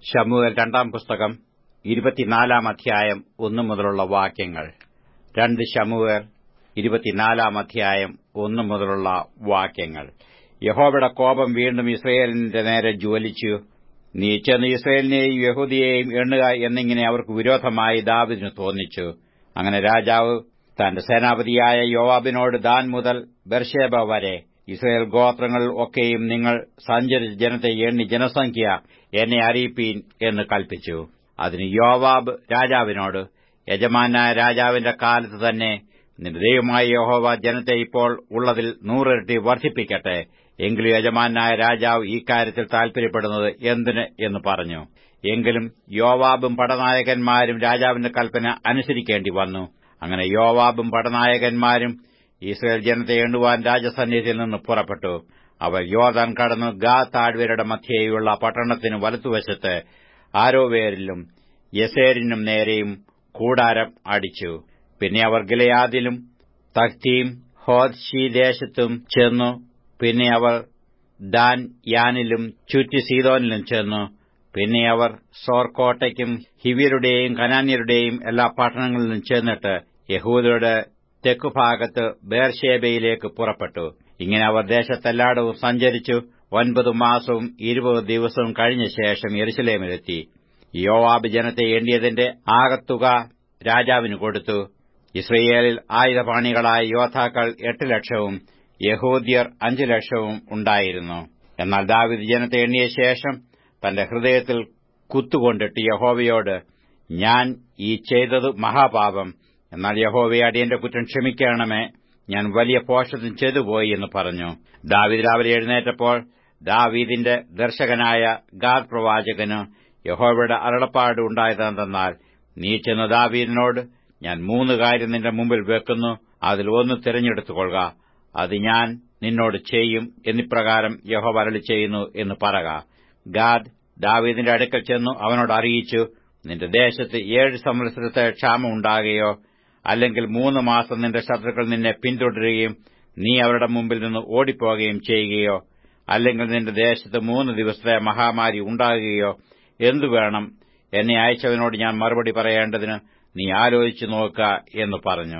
ശമുവേൽ രണ്ടാം പുസ്തകം ഇരുപത്തിനാലാം അധ്യായം ഒന്നു മുതലുള്ള വാക്യങ്ങൾ രണ്ട് ശമുവേൽ ഇരുപത്തിനാലാം അധ്യായം ഒന്നു മുതലുള്ള വാക്യങ്ങൾ യഹോവയുടെ കോപം വീണ്ടും ഇസ്രയേലിന്റെ നേരെ ജ്വലിച്ചു നീ ചെന്ന് ഇസ്രയേലിനെയും യഹൂദിയെയും എണ്ണുക എന്നിങ്ങനെ അവർക്ക് വിരോധമായി ദാവിദിന് തോന്നിച്ചു അങ്ങനെ രാജാവ് തന്റെ സേനാപതിയായ യോവാബിനോട് ദാൻ മുതൽ ബർഷേബ വരെ ഇസ്രയേൽ ഗോത്രങ്ങൾ ഒക്കെയും നിങ്ങൾ സഞ്ചരിച്ച് ജനത്തെ എണ്ണി ജനസംഖ്യ എന്നെ അറിയിപ്പീൻ എന്ന് കൽപ്പിച്ചു അതിന് യോവാബ് രാജാവിനോട് യജമാനായ രാജാവിന്റെ കാലത്ത് തന്നെ നിന്റെ ദൈവമായ യഹോവ ജനത്തെ ഇപ്പോൾ ഉള്ളതിൽ നൂറിരട്ടി വർദ്ധിപ്പിക്കട്ടെ എങ്കിലും യജമാനായ രാജാവ് ഈ കാര്യത്തിൽ താൽപര്യപ്പെടുന്നത് എന്തിന് എന്ന് പറഞ്ഞു എങ്കിലും യോവാബും പടനായകന്മാരും രാജാവിന്റെ കൽപ്പന അനുസരിക്കേണ്ടി വന്നു അങ്ങനെ യോവാബും പടനായകന്മാരും ഇസ്രയേൽ ജനത്തെ എണ്ണുവാൻ രാജസന്നിധിയിൽ നിന്ന് പുറപ്പെട്ടു അവർ യോർദാൻ കടന്നു ഗാ താഴ്വരയുടെ മധ്യേയുള്ള പട്ടണത്തിന് വലത്തുവശത്ത് ആരോവേരിലും യസേരിനും നേരെയും കൂടാരം അടിച്ചു പിന്നെ അവർ ഗിലയാദിലും തഖ്തീം ഹോദ്ഷി ദേശത്തും ചെന്നു പിന്നെ അവർ ദാൻ യാനിലും ചുറ്റി സീതോനിലും ചെന്നു പിന്നെ അവർ സോർക്കോട്ടയ്ക്കും ഹിവിയരുടെയും കനാന്യരുടെയും എല്ലാ പട്ടണങ്ങളിലും ചെന്നിട്ട് യഹൂദരുടെ തെക്കുഭാഗത്ത് ബേർഷേബയിലേക്ക് പുറപ്പെട്ടു ഇങ്ങനെ അവർ ദേശത്തെല്ലായിടവും സഞ്ചരിച്ചു ഒൻപത് മാസവും ഇരുപത് ദിവസവും കഴിഞ്ഞ ശേഷം യെരുസലേമിലെത്തി യോവാബ് ജനത്തെ എണ്ണിയതിന്റെ ആകത്തുക രാജാവിന് കൊടുത്തു ഇസ്രയേലിൽ ആയുധപാണികളായ യോദ്ധാക്കൾ എട്ട് ലക്ഷവും യഹൂദ്യർ അഞ്ചു ലക്ഷവും ഉണ്ടായിരുന്നു എന്നാൽ ദാവിദ് ജനത്തെ എണ്ണിയ ശേഷം തന്റെ ഹൃദയത്തിൽ കുത്തുകൊണ്ടിട്ട് യഹോവയോട് ഞാൻ ഈ ചെയ്തത് മഹാപാപം എന്നാൽ യഹോവയെ അടിയന്റെ കുറ്റം ക്ഷമിക്കണമേ ഞാൻ വലിയ പോഷത്വം ചെയ്തുപോയി എന്ന് പറഞ്ഞു ദാവീദ് രാവിലെ എഴുന്നേറ്റപ്പോൾ ദാവീദിന്റെ ദർശകനായ ഗാദ് പ്രവാചകന് യഹോവയുടെ അരുളപ്പാട് ഉണ്ടായതെന്നാൽ നീ ചെന്ന് ദാവീദിനോട് ഞാൻ മൂന്ന് കാര്യം നിന്റെ മുമ്പിൽ വെക്കുന്നു അതിൽ ഒന്ന് തിരഞ്ഞെടുത്തുകൊള്ളുക അത് ഞാൻ നിന്നോട് ചെയ്യും എന്നിപ്രകാരം യഹോവ അരളി ചെയ്യുന്നു എന്ന് പറക ഗാദ് ദാവീദിന്റെ അടുക്കൽ ചെന്നു അവനോട് അറിയിച്ചു നിന്റെ ദേശത്ത് ഏഴ് സംവത്സരത്തെ ക്ഷാമം ഉണ്ടാകുകയോ അല്ലെങ്കിൽ മൂന്ന് മാസം നിന്റെ ശത്രുക്കൾ നിന്നെ പിന്തുടരുകയും നീ അവരുടെ മുമ്പിൽ നിന്ന് ഓടിപ്പോകുകയും ചെയ്യുകയോ അല്ലെങ്കിൽ നിന്റെ ദേശത്ത് മൂന്ന് ദിവസത്തെ മഹാമാരി ഉണ്ടാകുകയോ എന്തു വേണം എന്നെ അയച്ചവനോട് ഞാൻ മറുപടി പറയേണ്ടതിന് നീ ആലോചിച്ചു നോക്കുക എന്ന് പറഞ്ഞു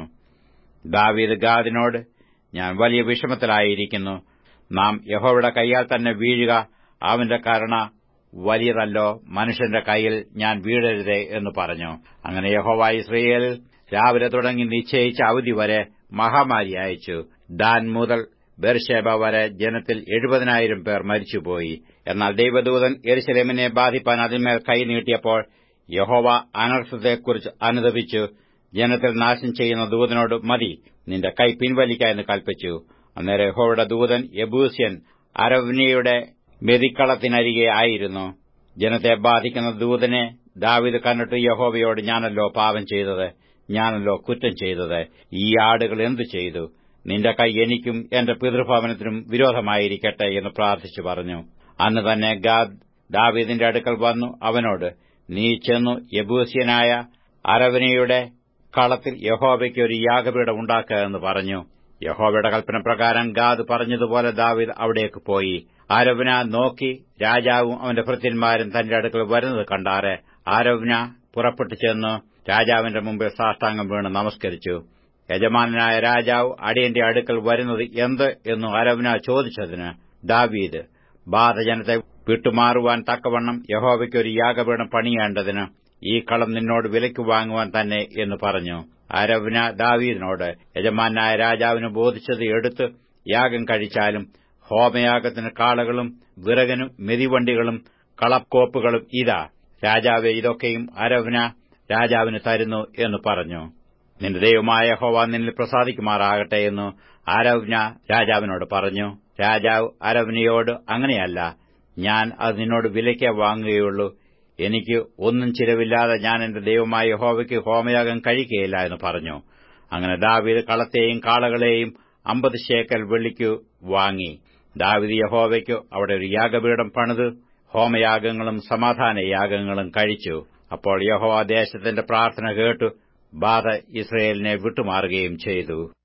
ദാവീദ് ഗാദിനോട് ഞാൻ വലിയ വിഷമത്തിലായിരിക്കുന്നു നാം യഹോവയുടെ കൈയാൽ തന്നെ വീഴുക അവന്റെ കരുണ വലിയതല്ലോ മനുഷ്യന്റെ കൈയിൽ ഞാൻ വീഴരുതേ എന്ന് പറഞ്ഞു അങ്ങനെ യഹോവ ഇസ്രയേലിൽ രാവിലെ തുടങ്ങി നിശ്ചയിച്ച അവധി വരെ മഹാമാരി അയച്ചു ദാൻ മുതൽ ബെർഷേബ വരെ ജനത്തിൽ എഴുപതിനായിരം പേർ മരിച്ചുപോയി എന്നാൽ ദൈവദൂതൻ എരുസലേമിനെ ബാധിപ്പാൻ അതിന്മേൽ കൈ നീട്ടിയപ്പോൾ യഹോവ അനർത്ഥത്തെക്കുറിച്ച് അനുദപിച്ചു ജനത്തിൽ നാശം ചെയ്യുന്ന ദൂതനോട് മതി നിന്റെ കൈ പിൻവലിക്ക എന്ന് കൽപ്പിച്ചു അന്നേരം യഹോവയുടെ ദൂതൻ യബൂസ്യൻ അരവ്നിയുടെ മെതിക്കളത്തിനരികെ ആയിരുന്നു ജനത്തെ ബാധിക്കുന്ന ദൂതനെ ദാവിദ് കണ്ടിട്ട് യഹോവയോട് ഞാനല്ലോ പാപം ചെയ്തത് ഞാനല്ലോ കുറ്റം ചെയ്തത് ഈ ആടുകൾ എന്തു ചെയ്തു നിന്റെ കൈ എനിക്കും എന്റെ പിതൃഭവനത്തിനും വിരോധമായിരിക്കട്ടെ എന്ന് പ്രാർത്ഥിച്ചു പറഞ്ഞു അന്ന് തന്നെ ഗാദ് ദാവീദിന്റെ അടുക്കൽ വന്നു അവനോട് നീ ചെന്നു യബൂസ്യനായ അരവനയുടെ കളത്തിൽ യഹോവയ്ക്ക് ഒരു യാഗപീഠം ഉണ്ടാക്കുക എന്ന് പറഞ്ഞു യഹോവയുടെ കൽപ്പന പ്രകാരം ഗാദ് പറഞ്ഞതുപോലെ ദാവീദ് അവിടേക്ക് പോയി ആരവന നോക്കി രാജാവും അവന്റെ ഭൃത്യന്മാരും തന്റെ അടുക്കൽ വരുന്നത് കണ്ടാറെ ആരവന പുറപ്പെട്ടു ചെന്ന് രാജാവിന്റെ മുമ്പിൽ സാഷ്ടാംഗം വീണ് നമസ്കരിച്ചു യജമാനായ രാജാവ് അടിയന്റെ അടുക്കൽ വരുന്നത് എന്ത് എന്നു അരവന ചോദിച്ചതിന് ദാവീദ് ബാധജനത്തെ വിട്ടുമാറുവാൻ തക്കവണ്ണം യഹോവയ്ക്ക് ഒരു യാഗപീഠം പണിയേണ്ടതിന് ഈ കളം നിന്നോട് വിലയ്ക്ക് വാങ്ങുവാൻ തന്നെ എന്ന് പറഞ്ഞു അരവന ദാവീദിനോട് യജമാനായ രാജാവിന് ബോധിച്ചത് എടുത്ത് യാഗം കഴിച്ചാലും ഹോമയാഗത്തിന് കാളകളും വിറകനും മെതിവണ്ടികളും കളക്കോപ്പുകളും ഇതാ രാജാവെ ഇതൊക്കെയും അരവന രാജാവിന് തരുന്നു എന്ന് പറഞ്ഞു നിന്റെ ദൈവമായ ഹോവ നിന്നിൽ പ്രസാദിക്കുമാറാകട്ടെ എന്ന് അരവ്ന രാജാവിനോട് പറഞ്ഞു രാജാവ് അരവ്നയോട് അങ്ങനെയല്ല ഞാൻ അത് നിന്നോട് വിലയ്ക്ക് വാങ്ങുകയുള്ളൂ എനിക്ക് ഒന്നും ചിലവില്ലാതെ ഞാൻ എന്റെ ദൈവമായ യഹോവയ്ക്ക് ഹോമയാഗം കഴിക്കുകയില്ല എന്ന് പറഞ്ഞു അങ്ങനെ ദാവീദ് കളത്തെയും കാളകളെയും അമ്പത് ശേക്കൽ വെള്ളിക്കു വാങ്ങി ദാവിദ് യഹോവയ്ക്കു അവിടെ ഒരു യാഗപീഠം പണിത് ഹോമയാഗങ്ങളും സമാധാന യാഗങ്ങളും കഴിച്ചു അപ്പോൾ യഹോവ ദേശത്തിന്റെ പ്രാർത്ഥന കേട്ടു ബാധ ഇസ്രയേലിനെ വിട്ടുമാറുകയും ചെയ്തു